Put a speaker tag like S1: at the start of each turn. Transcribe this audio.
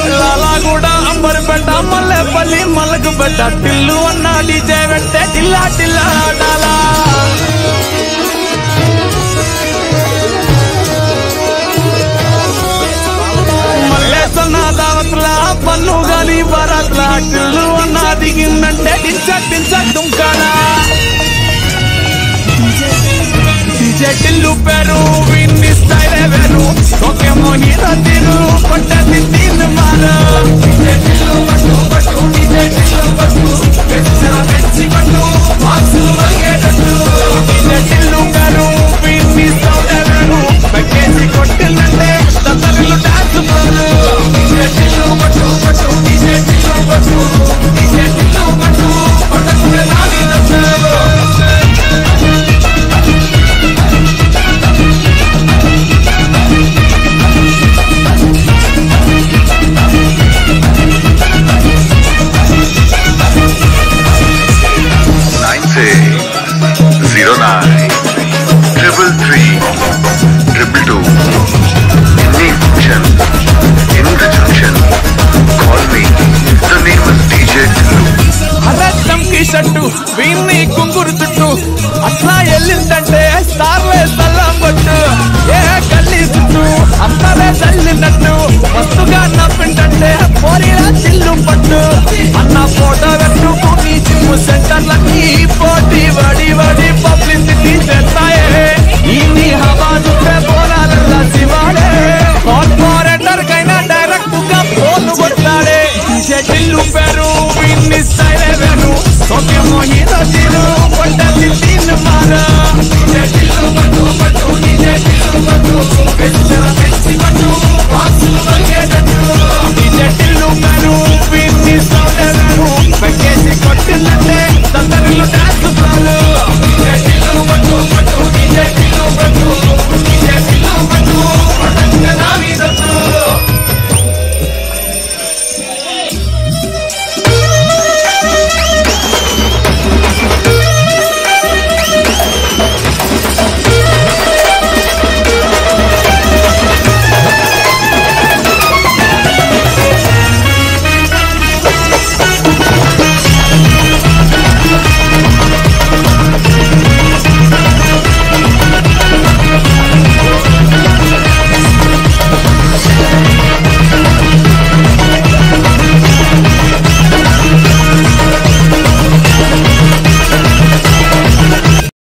S1: లాలా కూడా అంబరిపేట మల్లెపల్లి మల్లకు పెట్ట టిల్లు అన్న డీజే పెట్టే టిల్లా టిల్లా డాలా మల్లేసన్న దావత్ల పన్ను గాని బరాత్ల టిల్లు అన్న దిగిందంటే టించ టించ దుంకాడా డీజే టిల్లు పేరు విన్ని స్టైలే వేరు ఒకేమో హీరో తీరు కొట్టది తీరు మారు డీజే టిల్లు పట్టు పట్టు డీజే టిల్లు పట్టు పెంచర పెంచి పట్టు బాక్సులు వంగేట